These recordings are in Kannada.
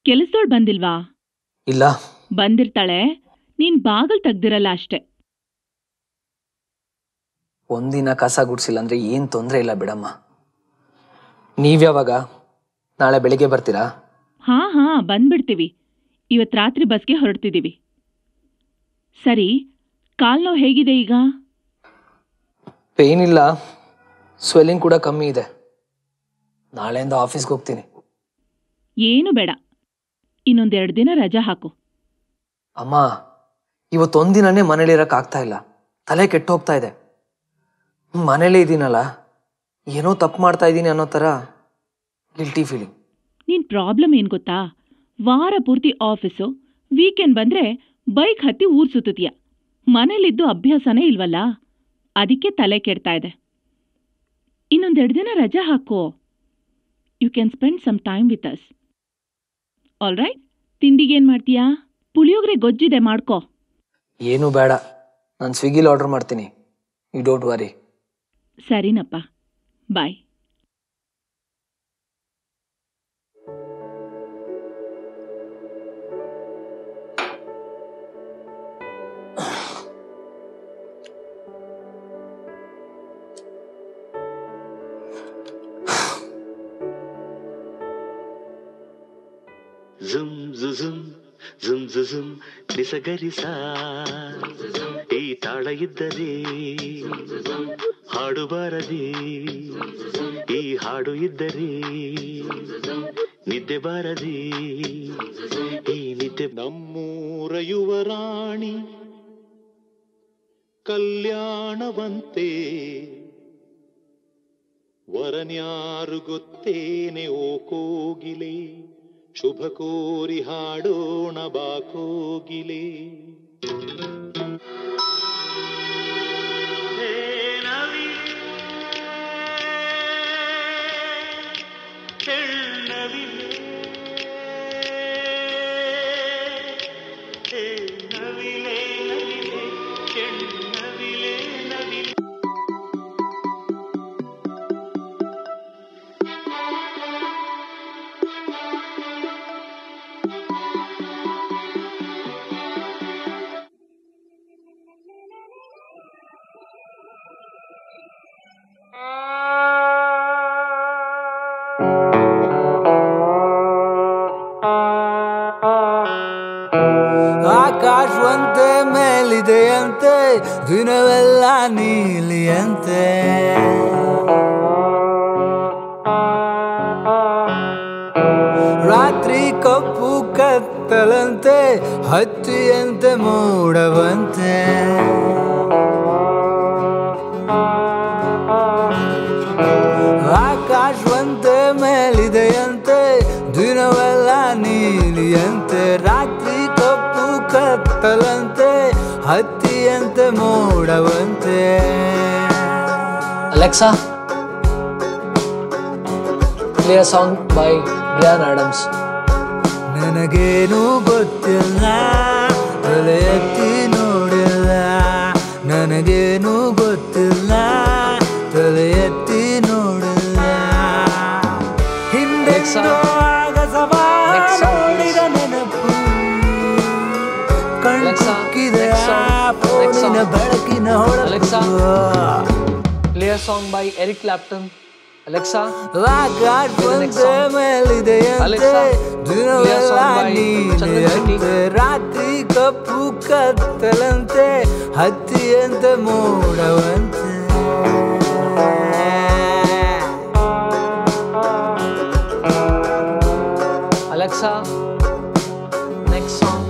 ಕೆಲಸದೋಳ್ ಬಂದಿಲ್ವಾ ಇಲ್ಲ ಬಂದಿರ್ತಾಳೆ ನೀನ್ ಬಾಗಲ್ ತೆಗ್ದಿರಲ್ಲ ಅಷ್ಟೆ ಒಂದಿನ ಕಸ ಗುಡ್ಸಿಲ್ಲ ಅಂದ್ರೆ ಏನ್ ತೊಂದ್ರೆ ಇಲ್ಲ ಬಿಡಮ್ಮ ನೀವ್ಯಾವಾಗ ನಾಳೆ ಬೆಳಿಗ್ಗೆ ಬರ್ತೀರಾ ಹಾ ಹಾ ಬಂದ್ಬಿಡ್ತೀವಿ ಇವತ್ ರಾತ್ರಿ ಬಸ್ಗೆ ಹೊರಡ್ತಿದೀವಿ ಸರಿ ಕಾಲ್ ನೋವು ಹೇಗಿದೆ ಈಗ ಪೇನ್ ಇಲ್ಲ ಸ್ವೆಲ್ಲಿಂಗ್ ಕೂಡ ಕಮ್ಮಿ ಇದೆ ನಾಳೆಯಿಂದ ಆಫೀಸ್ಗೆ ಹೋಗ್ತೀನಿ ಏನು ಬೇಡ ಇನ್ನೊಂದೆರಡು ದಿನ ರಜಾ ಹಾಕು ಅಮ್ಮ ಇವತ್ತೊಂದಿನನೇ ಮನೇಲಿರಕ್ ಆಗ್ತಾ ಇಲ್ಲ ತಲೆ ಕೆಟ್ಟು ಹೋಗ್ತಾ ಇದೆ ಮನೇಲೇ ಇದ್ದೀನಲ್ಲ ಏನೋ ತಪ್ಪು ಮಾಡ್ತಾ ಇದ್ದೀನಿ ಅನ್ನೋ ಥರ ಗಿಲ್ಟಿ ಫೀಲಿಂಗ್ ನಿನ್ ಪ್ರಾಬ್ಲಮ್ ಏನ್ ಗೊತ್ತಾ ವಾರ ಪೂರ್ತಿ ಆಫೀಸು ವೀಕೆಂಡ್ ಬಂದ್ರೆ ಬೈಕ್ ಹತ್ತಿ ಊರ್ ಸುತ್ತೀಯ ಮನೇಲಿದ್ದು ಅಭ್ಯಾಸನೇ ಇಲ್ವಲ್ಲ ಅದಕ್ಕೆ ತಲೆ ಕೆಡ್ತಾ ಇದೆ ಇನ್ನೊಂದೆರಡು ದಿನ ರಜಾ ಹಾಕೋ you can spend some time with us all right ತಿಂಡಿಗೇನ್ ಮಾಡ್ತೀಯಾ ಪುಳಿಯೋಗರೆ ಗೊಜ್ಜಿದೆ ಮಾಡ್ಕೋ ಏನೂ ಬೇಡ ನಾನು ಸ್ವಿಗ್ಗಿಲಿ ಆರ್ಡರ್ ಮಾಡ್ತೀನಿ ಯು ಡೋಂಟ್ ವರಿ ಸರಿನಪ್ಪ ಬಾಯ್ ಜುಮ್ ಜುಜುಮ್ ಜುಮ್ ಜುಜುಮ್ ನಿಸಗರಿಸ ಈ ತಾಳ ಇದ್ದರೆ ಹಾಡು ಬಾರದೆ ಈ ಹಾಡು ಇದ್ದರೆ ನಿದ್ದೆ ಬಾರದೆ ಈ ನಿದ್ದೆ ನಮ್ಮೂರ ಯುವರಾಣಿ ಕಲ್ಯಾಣವಂತೆ ವರನ್ಯಾರು ಗೊತ್ತೇನೆ ಓ ಕೋಗಿಲೆ ಶುಭ ಕೋರಿ ಹಾಡೋಣ ಬಾ ಕೋಗಿಲೆ ಹೇ ನವಿಲೆ, ಹೆಣ್ಣವಿಲೆ, ಹೇ ನವಿಲೆ, ನವಿಲೆ, ಹೆಣ್ಣವಿಲೆ, ನವಿಲೆ. ಆಕಾಶವಂತೆ ಮೇಲಿದೆಯಂತೆ ದಿನವೆಲ್ಲ ನೀಲಿಯಂತೆ ರಾತ್ರಿ ಕಪ್ಪು ಕತ್ತಲಂತೆ ಹತ್ತಿಯಂತೆ ಮೂಡವಂತೆ ಆಕಾಶವಂತೆ ಮೇಲಿದೆಯಂತೆ ದಿನವೆಲ್ಲ ನೀಲಿಯಂತೆ ರಾತ್ರಿ ಕಪ್ಪು ಕತ್ತಲಂತೆ ಹತ್ತಿಯಂತೆ ಮೂಡವಂತೆ Alexa play song by Bryan Adams ನನಗೇನು ಗೊತ್ತಿಲ್ಲ ತಲೆ ಎತ್ತಿ ನೋಡಿಲ್ಲ ನನಗೇನು ಗೊತ್ತಿಲ್ಲ ತಲೆ ಎತ್ತಿ ನೋಡಿಲ್ಲ ಹಿಂದೆ Next song. ಆಗಸವ Next song, please. ನೋಡಿದ ನೆನಪು ಕಣ್ಣು Next song. ಕುಕ್ಕಿದೆ Next song. ಆ Next song. ಫೋನಿನ ಬೆಳಕಿನ Alexa. ಹೊಳಪು play song by Eric Clapton Alexa ಆಕಾಶ Play the next ಒಂದೇ song. ಮೇಲಿದೆಯಂತೆ Alexa, ದಿನವೆಲ್ಲ play a song by ನೀಲಿಯಂತೆ ರಾತ್ರಿ ಕಪ್ಪು ಕತ್ತಲಂತೆ ಹತ್ತಿಯಂತೆ ಮೂಡವಂತೆ ಅಲೆಕ್ಸಾ ನೆಕ್ಸ್ಟ್ ಸಾಂಗ್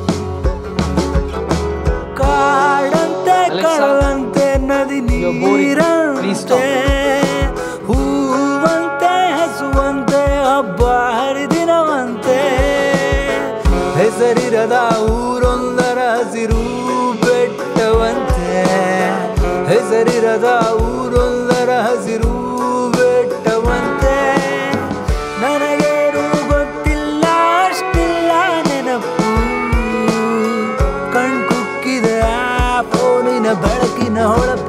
ಕಾಡಂತೆ Alexa, ಕಡಲಂತೆ ನದಿ you're boring. Please ನೀರಂತೆ stop. ಹೂವಂತೆ ಹಸುವಂತೆ ಹಬ್ಬ ಹರಿದಿನವಂತೆ ಹೆಸರಿರದ ಊರೊಂದರ ಹಸಿರು ಬೆಟ್ಟವಂತೆ ಹೆಸರಿರದ ಊರೊಂದರ ಹಸಿರು ಬೆಟ್ಟವಂತೆ ನನಗೇನು ಗೊತ್ತಿಲ್ಲ ಅಷ್ಟಿಲ್ಲ ನೆನಪು ಕಣ್ಕುಕ್ಕಿದೆ ಆ ಫೋನಿನ ಬೆಳಕಿನ ಹೊಳಪು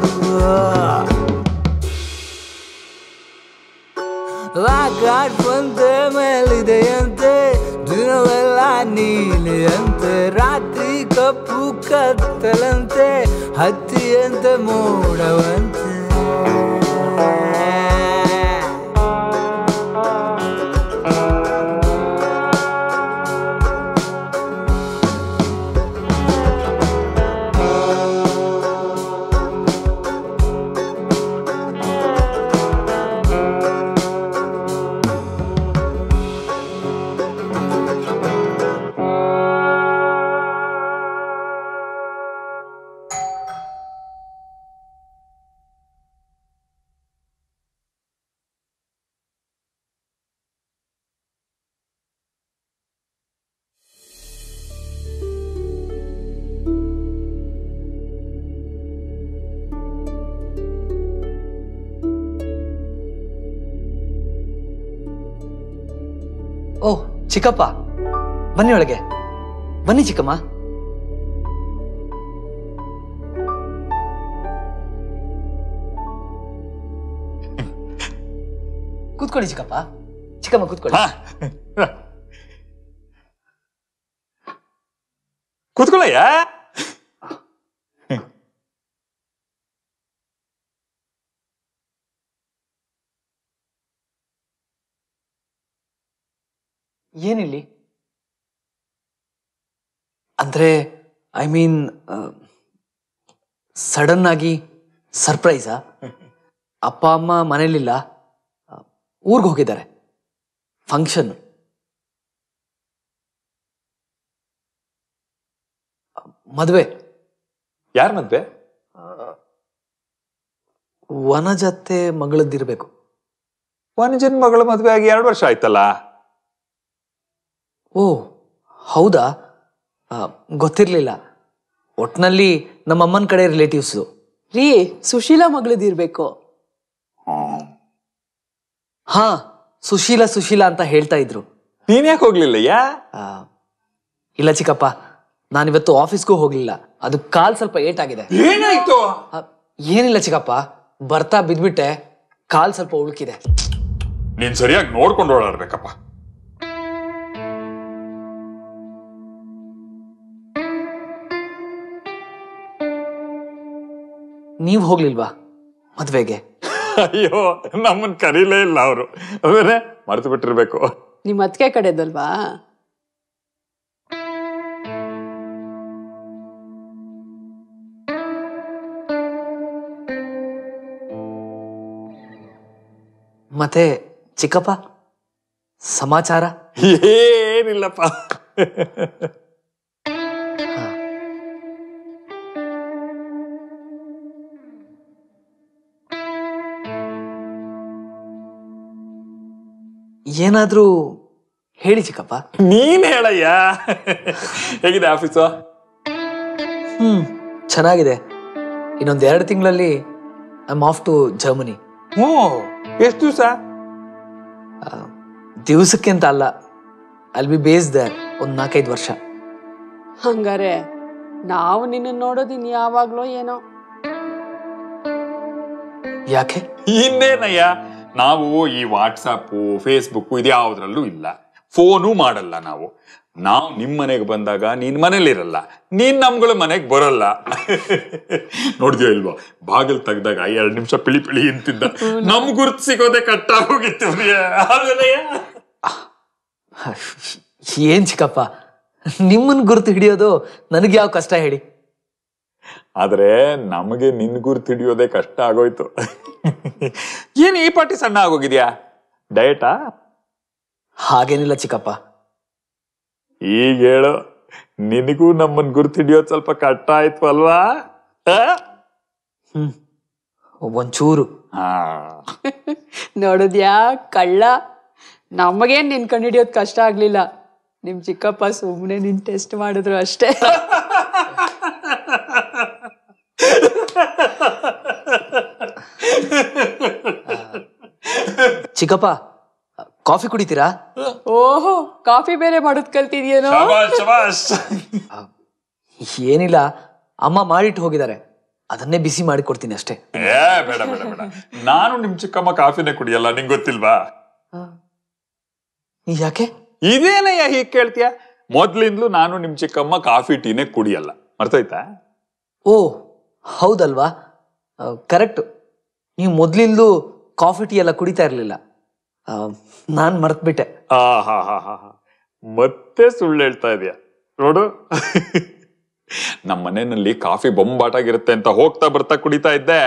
ಆಕಾಶ ಒಂದೇ ಮೇಲಿದೆಯಂತೆ ದಿನವೆಲ್ಲ ಕತ್ತಲಂತೆ ಹತ್ತಿಯಂತೆ ಮೂಡವಂತೆ ಓಹ್ ಚಿಕ್ಕಪ್ಪ ಬನ್ನಿ ಒಳಗೆ ಬನ್ನಿ ಚಿಕ್ಕಮ್ಮ ಕೂತ್ಕೊಳ್ಳಿ ಚಿಕ್ಕಪ್ಪ ಚಿಕ್ಕಮ್ಮ ಕೂತ್ಕೊಳ್ಳಿ ಕೂತ್ಕೊಳ್ಳಯ್ಯ ಏನಿಲ್ಲಿ ಅಂದ್ರೆ ಐ ಮೀನ್ ಸಡನ್ ಆಗಿ ಸರ್ಪ್ರೈಸಾ ಅಪ್ಪ ಅಮ್ಮ ಮನೇಲಿಲ್ಲ ಊರ್ಗೆ ಹೋಗಿದ್ದಾರೆ ಫಂಕ್ಷನ್ ಮದುವೆ ಯಾರ ಮದ್ವೆ ವನಜತ್ತೆ ಮಗಳದ್ದಿರ್ಬೇಕು ವನಜನ್ ಮಗಳ ಮದ್ವೆ ಆಗಿ ಎರಡು ವರ್ಷ ಆಯ್ತಲ್ಲ ಓ ಹೌದಾ ಆ, ಗೊತ್ತಿರ್ಲಿಲ್ಲ ಒಟ್ನಲ್ಲಿ ನಮ್ಮ ಅಮ್ಮನ ಕಡೆ ರಿಲೇಟಿವ್ಸು ರೀ ಸುಶೀಲಾ ಮಗಳದಿರ್ಬೇಕು ಹಾ ಸುಶೀಲ ಸುಶೀಲ ಅಂತ ಹೇಳ್ತಾ ಇದ್ರು ನೀನ್ ಯಾಕೆ ಹೋಗ್ಲಿಲ್ಲಯ್ಯ ಆ, ಇಲ್ಲ ಚಿಕ್ಕಪ್ಪ ನಾನಿವತ್ತು ಆಫೀಸ್ಗೂ ಹೋಗ್ಲಿಲ್ಲ ಅದು ಕಾಲ್ ಸ್ವಲ್ಪ ಏಟಾಗಿದೆ ಏನಾಯ್ತು ಆ, ಏನಿಲ್ಲ ಚಿಕ್ಕಪ್ಪ ಬರ್ತಾ ಬಿದ್ಬಿಟ್ಟೆ ಕಾಲ್ ಸ್ವಲ್ಪ ಉಳುಕಿದೆ ನೀನ್ ಸರಿಯಾಗಿ ನೋಡ್ಕೊಂಡು ಓಡಾಡ್ಬೇಕಪ್ಪ ನೀವ್ ಹೋಗ್ಲಿಲ್ವಾ ಮದ್ವೆಗೆ ಅಯ್ಯೋ ನಮ್ಮನ್ ಕರೀಲೇ ಇಲ್ಲ ಅವರು ಅಂದ್ರೆ ಮರ್ತು ಬಿಟ್ಟಿರ್ಬೇಕು ನಿಮ್ ಅತ್ತಿಗೆ ಕಡೆದಲ್ವಾ ಮತ್ತೆ ಚಿಕ್ಕಪ್ಪ ಸಮಾಚಾರ ಏನಿಲ್ಲಪ್ಪ ಏನಾದ್ರೂ ಹೇಳಿ ಚಿಕ್ಕಪ್ಪ ನೀನ್ ಹೇಳಯ್ಯ ಹೇಗಿದೆ ಆಫೀಸು ಹ್ಮ್ ಚೆನ್ನಾಗಿದೆ ಇನ್ನೊಂದ್ ಎರಡು ತಿಂಗಳಲ್ಲಿ I am off to Germany ಹ್ಞೂ ಎಷ್ಟು ದಿವಸ ದಿವಸಕ್ಕೆ ಅಂತ ಅಲ್ಲ ಅಲ್ ಬಿ ಬೇಸ್ ದರ್ ಒಂದ್ ನಾಲ್ಕೈದು ವರ್ಷ ಹಂಗಾರೆ ನಾವು ನಿನ್ನ ನೋಡೋದು ಇನ್ ಯಾವಾಗ್ಲೋ ಏನೋ ಯಾಕೆ ಇನ್ನೇನಯ್ಯ ನಾವು ಈ ವಾಟ್ಸಪ್ಪು ಫೇಸ್ಬುಕ್ ಇದ್ಯಾವುದ್ರಲ್ಲೂ ಇಲ್ಲ ಫೋನು ಮಾಡಲ್ಲ ನಾವು ನಾವು ನಿಮ್ ಮನೆಗೆ ಬಂದಾಗ ನೀನ್ ಮನೇಲಿರಲ್ಲ ನೀನ್ ನಮ್ಗಳ ಮನೆಗೆ ಬರಲ್ಲ ನೋಡಿದ್ಯೋ ಇಲ್ವಾ ಬಾಗಿಲು ತೆಗ್ದಾಗ ಎರಡ್ ನಿಮಿಷ ಪಿಳಿ ಪಿಳಿ ಅಂತಿದ್ದ ನಮ್ ಗುರ್ತು ಸಿಗೋದೆ ಕಟ್ಟಾಗೋಗಿತ್ತು ಅದಲ್ಲಯ್ಯ ಏನ್ ಚಿಕ್ಕಪ್ಪ ನಿಮ್ಮನ್ ಗುರ್ತು ಹಿಡಿಯೋದು ನನಗೆ ಯಾವ ಕಷ್ಟ ಹೇಳಿ ಆದ್ರೆ ನಮಗೆ ನಿನ್ ಗುರ್ತು ಹಿಡಿಯೋದೇ ಕಷ್ಟ ಆಗೋಯ್ತು ಏನ್ ಈ ಪಾಟಿ ಸಣ್ಣ ಆಗೋಗಿದ್ಯಾ ಡಯಟಾ ಹಾಗೇನಿಲ್ಲ ಚಿಕ್ಕಪ್ಪ ಈಗ ಹೇಳು ನಿನಗೂ ನಮ್ಮನ್ ಗುರ್ತು ಹಿಡಿಯೋದ್ ಸ್ವಲ್ಪ ಕಷ್ಟ ಆಯ್ತು ಅಲ್ವಾ ಆ? ಹ್ಮ್ ಒಂಚೂರು ಆ. ನೋಡಿದ್ಯಾ ಕಳ್ಳ ನಮಗೇನ್ ನಿನ್ ಕಂಡಿಡಿಯೋದ್ ಕಷ್ಟ ಆಗ್ಲಿಲ್ಲ ನಿಮ್ ಚಿಕ್ಕಪ್ಪ ಸುಮ್ನೆ ನಿನ್ ಟೆಸ್ಟ್ ಮಾಡಿದ್ರು ಅಷ್ಟೇ ಚಿಕ್ಕಪ್ಪ ಕಾಫಿ ಕುಡಿತೀರಾ ಓಹೋ ಕಾಫಿ ಬೇರೆ ಮಾಡೋದ್ ಕಲ್ತಿದ್ಯೇನೋ ಶಬಾಷ್, ಶಬಾಷ್. ಏನಿಲ್ಲ ಅಮ್ಮ ಮಾಡಿಟ್ಟು ಹೋಗಿದ್ದಾರೆ ಅದನ್ನೇ ಬಿಸಿ ಮಾಡಿ ಕೊಡ್ತೀನಿ ಅಷ್ಟೇ ಏ ಬೇಡ ಬೇಡ ಬೇಡ ನಾನು ನಿಮ್ ಚಿಕ್ಕಮ್ಮ ಕಾಫಿನೇ ಕುಡಿಯಲ್ಲ ನಿಂಗ್ ಗೊತ್ತಿಲ್ವಾ ಯಾಕೆ ಇದೇನಯ್ಯ ಹೀಗ್ ಕೇಳ್ತೀಯ ಮೊದ್ಲಿಂದ್ಲೂ ನಾನು ನಿಮ್ ಚಿಕ್ಕಮ್ಮ ಕಾಫಿ ಟೀನೇ ಕುಡಿಯಲ್ಲ ಮರ್ತೋಯ್ತಾ ಓ ಹೌದಲ್ವಾ ಕರೆಕ್ಟ್ ನೀವು ಮೊದಲಿಂದು ಕಾಫಿ ಟೀ ಎಲ್ಲ ಕುಡಿತಾ ಇರಲಿಲ್ಲ ನಾನು ಮರ್ತ್ಬಿಟ್ಟೆ ಆ ಹಾ ಹಾ ಹಾ ಹಾ. ಮತ್ತೆ ಸುಳ್ಳು ಹೇಳ್ತಾ ಇದೀಯ ನೋಡು ನಮ್ಮ ಮನೆಯಲ್ಲಿ ಕಾಫಿ ಬೊಂಬಾಟಾಗಿರುತ್ತೆ ಅಂತ ಹೋಗ್ತಾ ಬರ್ತಾ ಕುಡಿತಾ ಇದ್ದೆ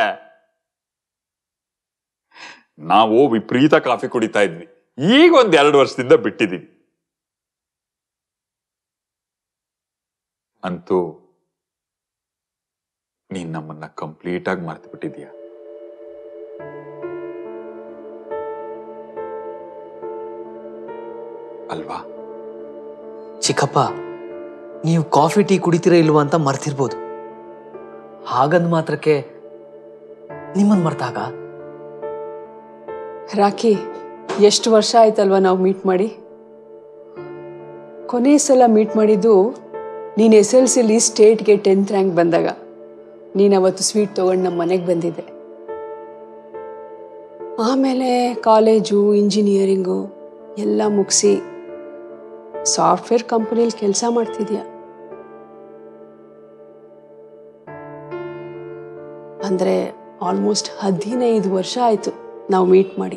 ನಾವು ವಿಪರೀತ ಕಾಫಿ ಕುಡಿತಾ ಇದ್ವಿ ಈಗ ಒಂದ್ ಎರಡು ವರ್ಷದಿಂದ ಬಿಟ್ಟಿದೀವಿ ಅಂತೂ ನೀನ್ ನಮ್ಮನ್ನ ಕಂಪ್ಲೀಟ್ ಆಗಿ ಮರ್ತು ಬಿಟ್ಟಿದೀಯ ಅಲ್ವಾ ಚಿಕ್ಕಪ್ಪ ನೀವು ಕಾಫಿ ಟೀ ಕುಡಿತೀರಾ ಇಲ್ವಾ ಅಂತ ಮರ್ತಿರ್ಬೋದು ಹಾಗಂದ್ ಮಾತ್ರಕ್ಕೆ ನಿಮ್ಮನ್ ಮರ್ತಾಗ ರಾಖಿ ಎಷ್ಟು ವರ್ಷ ಆಯ್ತಲ್ವಾ ನಾವು ಮೀಟ್ ಮಾಡಿ ಕೊನೆ ಸಲ ಮೀಟ್ ಮಾಡಿದ್ದು ನೀನು ಎಸ್ ಎಲ್ ಸಿಲಿ ಸ್ಟೇಟ್ಗೆ ಟೆಂತ್ ರ್ಯಾಂಕ್ ಬಂದಾಗ ನೀನು ಅವತ್ತು ಸ್ವೀಟ್ ತೊಗೊಂಡು ನಮ್ಮ ಮನೆಗೆ ಬಂದಿದ್ದೆ ಆಮೇಲೆ ಕಾಲೇಜು ಇಂಜಿನಿಯರಿಂಗು ಎಲ್ಲ ಮುಗಿಸಿ ಸಾಫ್ಟ್ವೇರ್ ಕಂಪನಿಲಿ ಕೆಲಸ ಮಾಡ್ತಿದ್ಯಾ ಅಂದರೆ ಆಲ್ಮೋಸ್ಟ್ ಹದಿನೈದು ವರ್ಷ ಆಯಿತು ನಾವು ಮೀಟ್ ಮಾಡಿ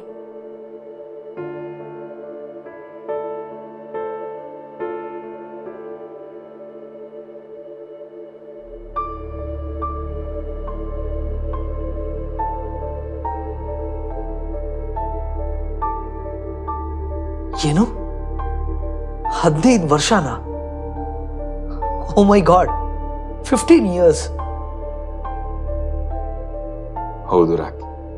ಏನು ಹದಿನೈದು ವರ್ಷನ oh my god fifteen years ಹೌದು ರಾಕಿ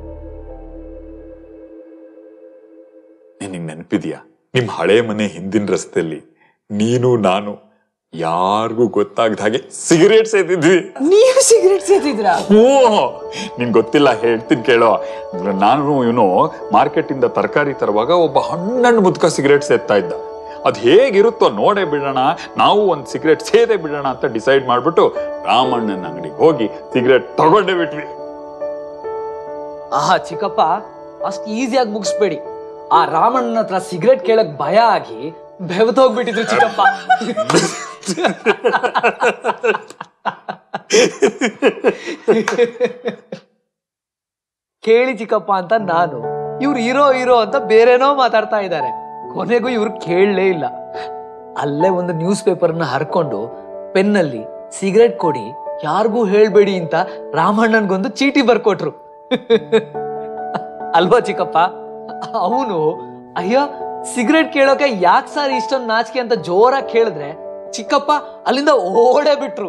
ನಿನಗೆ ನೆನಪಿದ್ಯಾ ನಿಮ್ ಹಳೆ ಮನೆ ಹಿಂದಿನ ರಸ್ತೆಯಲ್ಲಿ ನೀನು ನಾನು ಯಾರಿಗೂ ಗೊತ್ತಾಗದ ಹಾಗೆ ಸಿಗರೇಟ್ ಸೇದಿದ್ವಿ ನೀವು ಸಿಗರೆಟ್ ಸೇದಿದ್ರಾ ಹ್ಞೂ ನಿನ್ ಗೊತ್ತಿಲ್ಲ ಹೇಳ್ತೀನಿ ಕೇಳೋ ನಾನು ಇವನು ಮಾರ್ಕೆಟ್ ಇಂದ ತರಕಾರಿ ತರುವಾಗ ಒಬ್ಬ ಹಣ್ಣಣ್ಣು ಮುದ್ಕ ಸಿಗರೇಟ್ ಸೇದ್ತಾ ಇದ್ದ ಅದ್ ಹೇಗಿರುತ್ತೋ ನೋಡೇ ಬಿಡೋಣ ನಾವು ಒಂದ್ ಸಿಗರೇಟ್ ಸೇದೇ ಬಿಡೋಣ ಅಂತ ಡಿಸೈಡ್ ಮಾಡ್ಬಿಟ್ಟು ರಾಮಣ್ಣನ ಅಂಗಡಿಗೆ ಹೋಗಿ ಸಿಗರೇಟ್ ತಗೊಂಡೇ ಬಿಟ್ವಿ ಆಹಾ ಚಿಕ್ಕಪ್ಪ ಅಷ್ಟು ಈಸಿಯಾಗಿ ಮುಗಿಸ್ಬೇಡಿ ಆ ರಾಮಣ್ಣನ ಹತ್ರ ಸಿಗರೆಟ್ ಕೇಳಕ್ ಭಯ ಆಗಿ ಬೆವತೋಗ್ಬಿಟ್ಟಿದ್ರು ಚಿಕ್ಕಪ್ಪ ಕೇಳಿ ಚಿಕ್ಕಪ್ಪ ಅಂತ ನಾನು ಇವ್ರು ಹೀರೋ ಹೀರೋ ಅಂತ ಬೇರೆನೋ ಮಾತಾಡ್ತಾ ಇದ್ದಾರೆ ಕೊನೆಗೂ ಇವ್ರು ಕೇಳಲೇ ಇಲ್ಲ ಅಲ್ಲೇ ಒಂದು ನ್ಯೂಸ್ ಪೇಪರ್ನ ಹರ್ಕೊಂಡು ಪೆನ್ನಲ್ಲಿ ಸಿಗರೆಟ್ ಕೊಡಿ ಯಾರಿಗೂ ಹೇಳ್ಬೇಡಿ ಅಂತ ರಾಮಣ್ಣನ್ಗೊಂದು ಚೀಟಿ ಬರ್ಕೊಟ್ರು ಅಲ್ವಾ ಚಿಕ್ಕಪ್ಪ ಅವನು ಅಯ್ಯೋ ಸಿಗರೆಟ್ ಕೇಳೋಕೆ ಯಾಕೆ ಸರ್ ಇಷ್ಟೊಂದು ನಾಚಿಕೆ ಅಂತ ಜೋರಾಗಿ ಕೇಳಿದ್ರೆ ಚಿಕ್ಕಪ್ಪ ಅಲ್ಲಿಂದ ಓಡೇ ಬಿಟ್ರು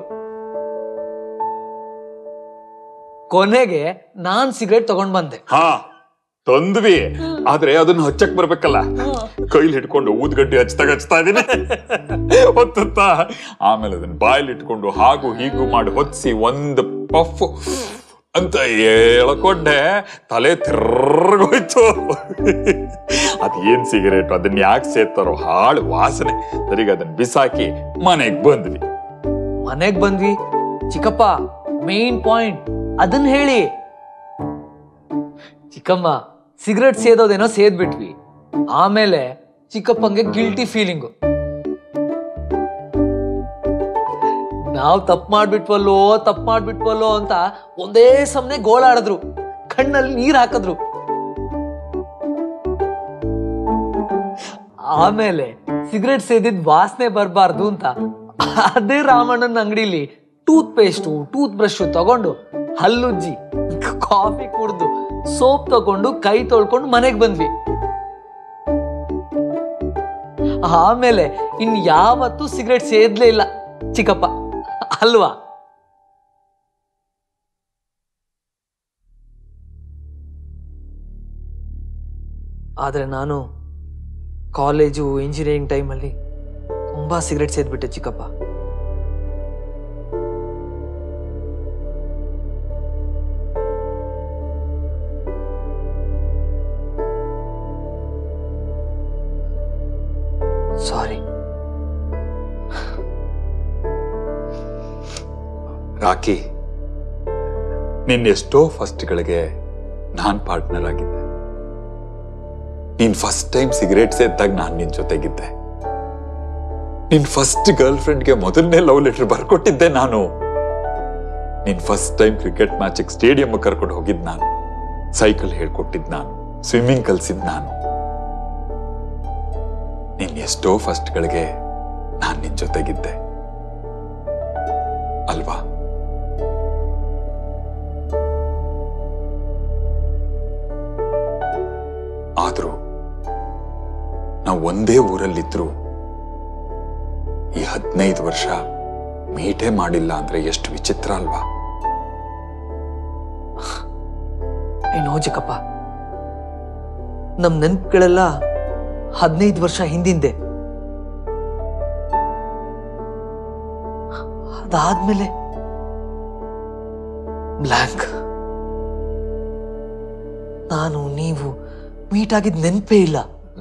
ಕೊನೆಗೆ ನಾನ್ ಸಿಗರೇಟ್ ತಗೊಂಡ್ ಬಂದೆ ಹಾ ತಂದ್ವಿ ಆದ್ರೆ ಅದನ್ನ ಹಚ್ಚಕ್ ಬರ್ಬೇಕಲ್ಲ ಕೈಲಿ ಹಿಡ್ಕೊಂಡು ಊದ್ಗಡ್ಡಿ ಹಚ್ತಾಗ ಹಚ್ತಾ ಇದೀನಿ ಹೊತ್ತುತ್ತಾ ಆಮೇಲೆ ಅದನ್ನ ಬಾಯಲ್ಲಿ ಇಟ್ಕೊಂಡು ಹಾಗೂ ಹೀಗೂ ಮಾಡಿ ಹೊತ್ಸಿ ಒಂದು ಪಫ್ ಅಂತ ಎಳ್ಕೊಂಡೆ ತಲೆ ತಿರ್ಗೋಯ್ತು ಅದೇನ್ ಸಿಗರೇಟ್ ಅದನ್ನ ಯಾಕೆ ಸೇರ್ತಾರೋ ಹಾಳು ವಾಸನೆ ಸರಿಗೆ ಅದನ್ನ ಬಿಸಾಕಿ ಮನೆಗ್ ಬಂದ್ವಿ ಮನೆಗ್ ಬಂದ್ವಿ ಚಿಕ್ಕಪ್ಪ ಮೇನ್ ಪಾಯಿಂಟ್ ಅದನ್ನ ಹೇಳಿ ಚಿಕ್ಕಮ್ಮ ಸಿಗರೆಟ್ ಸೇದೋದೇನೋ ಸೇದ್ಬಿಟ್ವಿ ಆಮೇಲೆ ಚಿಕ್ಕಪ್ಪಂಗೆ ಗಿಲ್ಟಿ ಫೀಲಿಂಗು ನಾವ್ ತಪ್ಪು ಮಾಡ್ಬಿಟ್ವಲ್ಲೋ ತಪ್ಪು ಮಾಡ್ಬಿಟ್ವಲ್ಲೋ ಅಂತ ಒಂದೇ ಸಮನೆ ಗೋಳಾಡಿದ್ರು ಕಣ್ಣಲ್ಲಿ ನೀರ್ ಹಾಕಿದ್ರು ಆಮೇಲೆ ಸಿಗರೆಟ್ ಸೇದಿದ್ ವಾಸನೆ ಬರಬಾರ್ದು ಅಂತ ಅದೇ ರಾಮಣ್ಣನ ಅಂಗಡಿಲಿ ಟೂತ್ ಪೇಸ್ಟು ಟೂತ್ ಬ್ರಷ್ ತಗೊಂಡು ಹಲ್ಲುಜ್ಜಿ ಕಾಫಿ ಕುಡ್ದು ಸೋಪ್ ತಗೊಂಡು ಕೈ ತೊಳ್ಕೊಂಡು ಮನೆಗೆ ಬಂದ್ವಿ ಆಮೇಲೆ ಇನ್ ಯಾವತ್ತೂ ಸಿಗರೆಟ್ ಸೇದ್ಲೇ ಇಲ್ಲ ಚಿಕ್ಕಪ್ಪ ಅಲ್ವಾ ಆದ್ರೆ ನಾನು ಕಾಲೇಜು ಇಂಜಿನಿಯರಿಂಗ್ ಟೈಮಲ್ಲಿ ತುಂಬಾ ಸಿಗರೆಟ್ ಸೇದ್ಬಿಟ್ಟೆ ಚಿಕ್ಕಪ್ಪ ಸಾರಿ ರಾಕಿ ನಿನ್ನೆಷ್ಟೋ ಫಸ್ಟ್ಗಳಿಗೆ ನಾನ್ ಪಾರ್ಟ್ನರ್ ಆಗಿದ್ದೆ ನೀನ್ ಫಸ್ಟ್ ಟೈಮ್ ಸಿಗರೇಟ್ ಸೇದ್ದಾಗ ನಾನ್ ನಿನ್ ಜೊತೆಗಿದ್ದೆ ನಿನ್ ಫಸ್ಟ್ ಗರ್ಲ್ ಫ್ರೆಂಡ್ಗೆ ಮೊದಲನೇ ಲವ್ ಲೆಟರ್ ಬರ್ಕೊಟ್ಟಿದ್ದೆ ನಾನು ನೀನ್ ಫಸ್ಟ್ ಟೈಮ್ ಕ್ರಿಕೆಟ್ ಮ್ಯಾಚಿಗೆ ಸ್ಟೇಡಿಯಂ ಕರ್ಕೊಂಡು ಹೋಗಿದ್ ನಾನು ಸೈಕಲ್ ಹೇಳ್ಕೊಟ್ಟಿದ್ ನಾನು ಸ್ವಿಮ್ಮಿಂಗ್ ಕಲ್ಸಿದ್ ನಾನು ನಿನ್ ಎಷ್ಟೋ ಫಸ್ಟ್ಗಳಿಗೆ ನಾನ್ ನಿನ್ ಜೊತೆಗಿದ್ದೆ ಅಲ್ವಾ ಆದ್ರೂ ನಾವು ಒಂದೇ ಊರಲ್ಲಿದ್ರು ಈ ಹದಿನೈದು ವರ್ಷ ಮೀಟೇ ಮಾಡಿಲ್ಲ ಅಂದ್ರೆ ಎಷ್ಟು ವಿಚಿತ್ರ ಅಲ್ವಾ ಏನೋ ಚಿಕ್ಕಪ್ಪ ನಮ್ ನೆನ್ಪುಗಳೆಲ್ಲ ಹದಿನೈದು ವರ್ಷ ಹಿಂದಿಂದೆ ಅದಾದ್ಮೇಲೆ ಬ್ಲ್ಯಾಂಕ್ ನಾನು ನೀವು ಮೀಟ್ ಆಗಿದ್ ನೆನ್ಪೇ ಇಲ್ಲ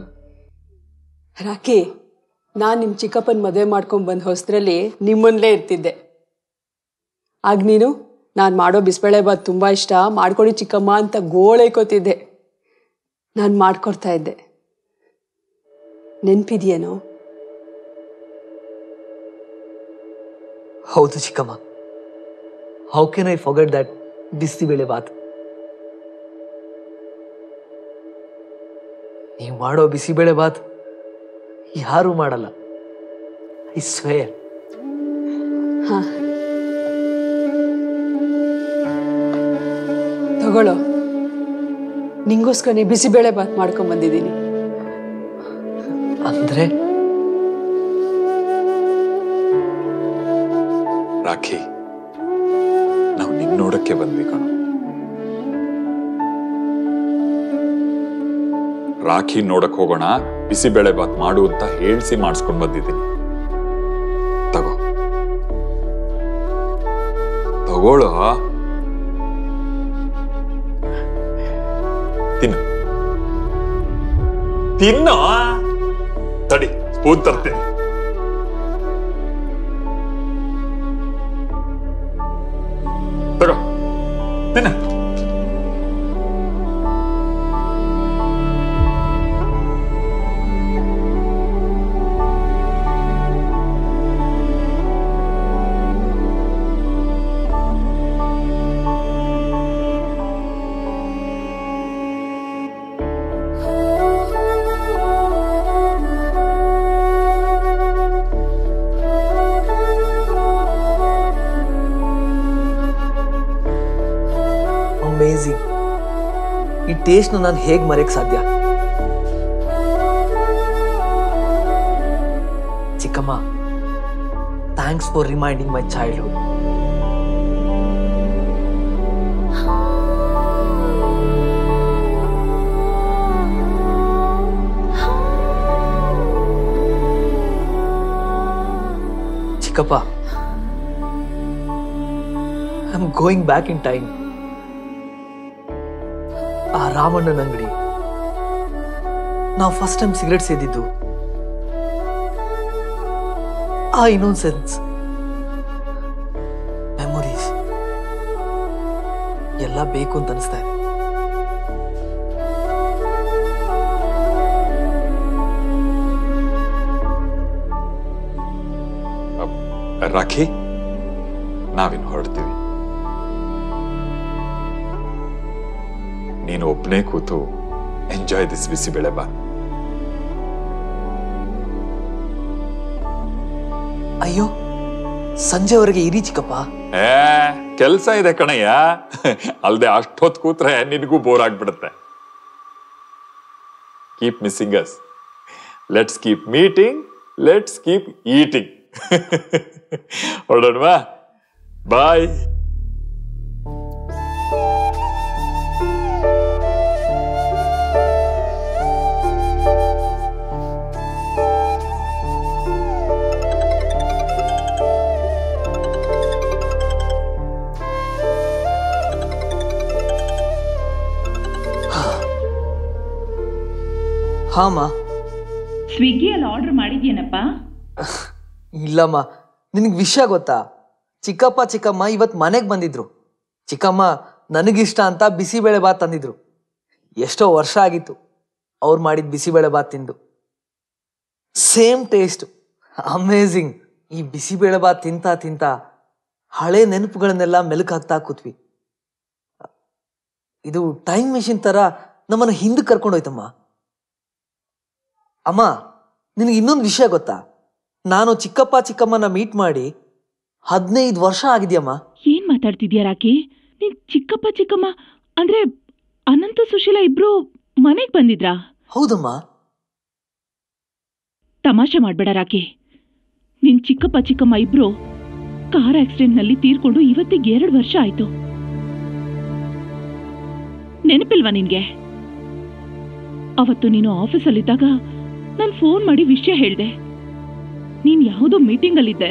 ರಾಕಿ ನಾನು ನಿಮ್ಮ ಚಿಕ್ಕಪ್ಪನ ಮದುವೆ ಮಾಡ್ಕೊಂಡು ಬಂದ ಹೊಸದ್ರಲ್ಲಿ ನಿಮ್ಮನ್ಲೇ ಇರ್ತಿದ್ದೆ ಆಗ ನೀನು ನಾನು ಮಾಡೋ ಬಿಸಿಬೇಳೆ ಬಾತ್ ತುಂಬ ಇಷ್ಟ ಮಾಡ್ಕೊಡಿ ಚಿಕ್ಕಮ್ಮ ಅಂತ ಗೋಳೈಕೋತಿದ್ದೆ ನಾನು ಮಾಡ್ಕೊಡ್ತಾ ಇದ್ದೆ ನೆನ್ಪಿದೆಯೇನೋ ಹೌದು ಚಿಕ್ಕಮ್ಮ how can I forget that ಬಿಸಿಬೇಳೆ ಬಾತ್ ನೀವು ಮಾಡೋ ಬಿಸಿಬೇಳೆ ಬಾತ್ ಯಾರು ಮಾಡಲ್ಲ ಐ ಸ್ವೇರ್ ತಗೊಳ್ಳೋ ನಿಂಗೋಸ್ಕರನೇ ಬಿಸಿಬೇಳೆ ಬಾತ್ ಮಾಡ್ಕೊಂಡ್ ಬಂದಿದ್ದೀನಿ ಅಂದ್ರೆ ರಾಖಿ ನಾವು ನಿನ್ ನೋಡಕ್ಕೆ ಬಂದ್ವಿ ಕಣೋ ರಾಖಿ ನೋಡಕ್ ಹೋಗೋಣ ಬಿಸಿಬೇಳೆ ಬಾತ್ ಮಾಡು ಅಂತ ಹೇಳ್ಸಿ ಮಾಡಿಸ್ಕೊಂಡ್ ಬಂದಿದ್ದೀನಿ ತಗೋ ತಗೋಳು ತಿನ್ನು ತಿನ್ನು ತಡಿ ಸ್ಪೂನ್ ತರ್ತೀನಿ ತಗೋ ತಿನ್ನ ಅಮೇಝಿಂಗ್ ಈ ಟೇಸ್ಟ್ನ ನಾನು ಹೇಗೆ ಮರೆಯಕ್ ಸಾಧ್ಯ ಚಿಕ್ಕಮ್ಮ thanks for reminding my childhood ಚಿಕ್ಕಪ್ಪ I am going back in time ಆ ರಾಮಣ್ಣನ ಅಂಗಡಿ ನಾವು ಫಸ್ಟ್ ಟೈಮ್ ಸಿಗರೆಟ್ ಸೇದಿದ್ದು ಆ ಇನ್ನೊಂದ್ಸೆನ್ಸ್ ಮೆಮೊರೀಸ್ ಎಲ್ಲ ಬೇಕು ಅಂತ ಅನಿಸ್ತಾ ಇದೆ ರಾಖಿ ನಾವಿನ್ ಹೊರಡ್ತೀವಿ ನೀನು ಒಬ್ಬನೇ ಕೂತು ಎಂಜಾಯ್ ದಿಸ್ ಬಿಸಿಬೇಳೆ ಬಾ ಅಯ್ಯೋ ಸಂಜೆವರೆಗೆ ಇರಿ ಚಿಕ್ಕಪ್ಪ ಏ ಕೆಲ್ಸ ಇದೆ ಕಣಯ್ಯ ಅಲ್ದೆ ಅಷ್ಟೊತ್ ಕೂತ್ರೆ ನಿನಗೂ ಬೋರ್ ಆಗ್ಬಿಡುತ್ತೆ keep missing us let's keep meeting let's keep eating ಹೊರಡೋಣವಾ ಬಾಯ್ ಹಾಮ ಸ್ವಿಗ್ಗಿಯಲ್ಲಿ ಆರ್ಡರ್ ಮಾಡಿದ್ಯೇನಪ್ಪ ಇಲ್ಲಮ್ಮ ನಿನಗೆ ವಿಷಯ ಗೊತ್ತಾ ಚಿಕ್ಕಪ್ಪ ಚಿಕ್ಕಮ್ಮ ಇವತ್ ಮನೆಗೆ ಬಂದಿದ್ರು ಚಿಕ್ಕಮ್ಮ ನನಗಿಷ್ಟ ಅಂತ ಬಿಸಿಬೇಳೆ ಬಾತ್ ತಂದಿದ್ರು ಎಷ್ಟೋ ವರ್ಷ ಆಗಿತ್ತು ಅವ್ರು ಮಾಡಿದ ಬಿಸಿಬೇಳೆ ಬಾತ್ ತಿಂದು ಸೇಮ್ ಟೇಸ್ಟ್ ಅಮೇಝಿಂಗ್ ಈ ಬಿಸಿಬೇಳೆ ಬಾತ್ ತಿಂತ ತಿಂತ ಹಳೆ ನೆನಪುಗಳನ್ನೆಲ್ಲ ಮೆಲುಕಾಗ್ತಾ ಕೂತ್ವಿ ಇದು ಟೈಮ್ ಮೆಷಿನ್ ತರ ನಮ್ಮನ್ನ ಹಿಂದಕ್ಕೆ ಕರ್ಕೊಂಡೋಯ್ತಮ್ಮ ಅಮ್ಮ ನಿನಗೆ ಇನ್ನೊಂದು ವಿಷಯ ಗೊತ್ತಾ ನಾನು ಚಿಕ್ಕಪ್ಪ ಚಿಕ್ಕಮ್ಮನ ಮೀಟ್ ಮಾಡಿ ಹದಿನೈದು ವರ್ಷ ಆಗಿದ್ಯಮ್ಮ ಏನ್ ಮಾತಾಡ್ತಿದ್ಯಾ ರಾಕಿ ನೀನ್ ಚಿಕ್ಕಪ್ಪ ಚಿಕ್ಕಮ್ಮ ಅಂದ್ರೆ ಅನಂತ ಸುಶೀಲ ಇಬ್ರು ಮನೆಗ್ ಬಂದಿದ್ರಾ ಹೌದಮ್ಮ ತಮಾಷೆ ಮಾಡ್ಬೇಡ ರಾಕಿ ನಿನ್ ಚಿಕ್ಕಪ್ಪ ಚಿಕ್ಕಮ್ಮ ಇಬ್ರು ಕಾರ್ ಆಕ್ಸಿಡೆಂಟ್ನಲ್ಲಿ ತೀರ್ಕೊಂಡು ಇವತ್ತಿಗೆ ಎರಡು ವರ್ಷ ಆಯ್ತು ನೆನಪಿಲ್ವಾ ನಿನ್ಗೆ ಅವತ್ತು ನೀನು ಆಫೀಸಲ್ಲಿದ್ದಾಗ ನಾನು ಫೋನ್ ಮಾಡಿ ವಿಷಯ ಹೇಳ್ದೆ ನೀನ್ ಯಾವುದೋ ಮೀಟಿಂಗಲ್ಲಿದ್ದೆ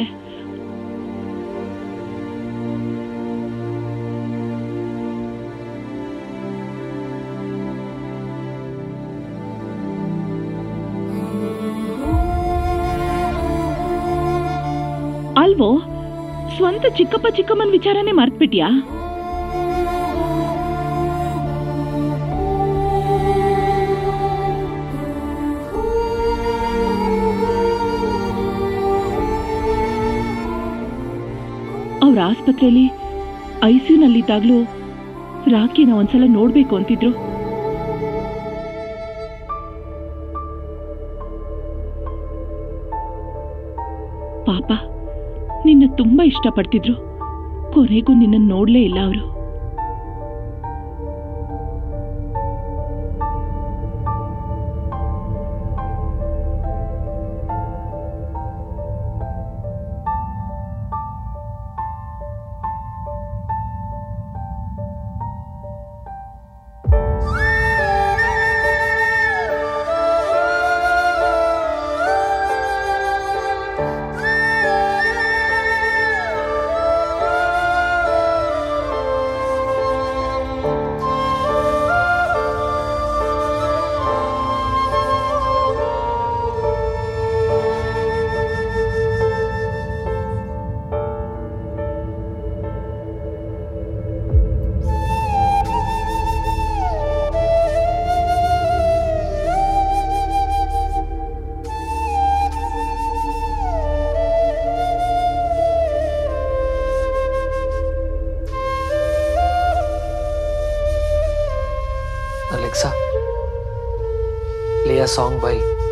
ಅಲ್ವೋ ಸ್ವಂತ ಚಿಕ್ಕಪ್ಪ ಚಿಕ್ಕಮ್ಮನ ವಿಚಾರನೇ ಮರ್ತ್ಬಿಟ್ಯಾ ಅವ್ರ ಆಸ್ಪತ್ರೆಯಲ್ಲಿ ಐಸಿಯುನಲ್ಲಿದ್ದಾಗ್ಲೂ ರಾಕಿನ ಒಂದ್ಸಲ ನೋಡ್ಬೇಕು ಅಂತಿದ್ರು ಪಾಪ ನಿನ್ನ ತುಂಬಾ ಇಷ್ಟಪಡ್ತಿದ್ರು ಕೊನೆಗೂ ನಿನ್ನ ನೋಡ್ಲೇ ಇಲ್ಲ ಅವರು Alexa, play a song by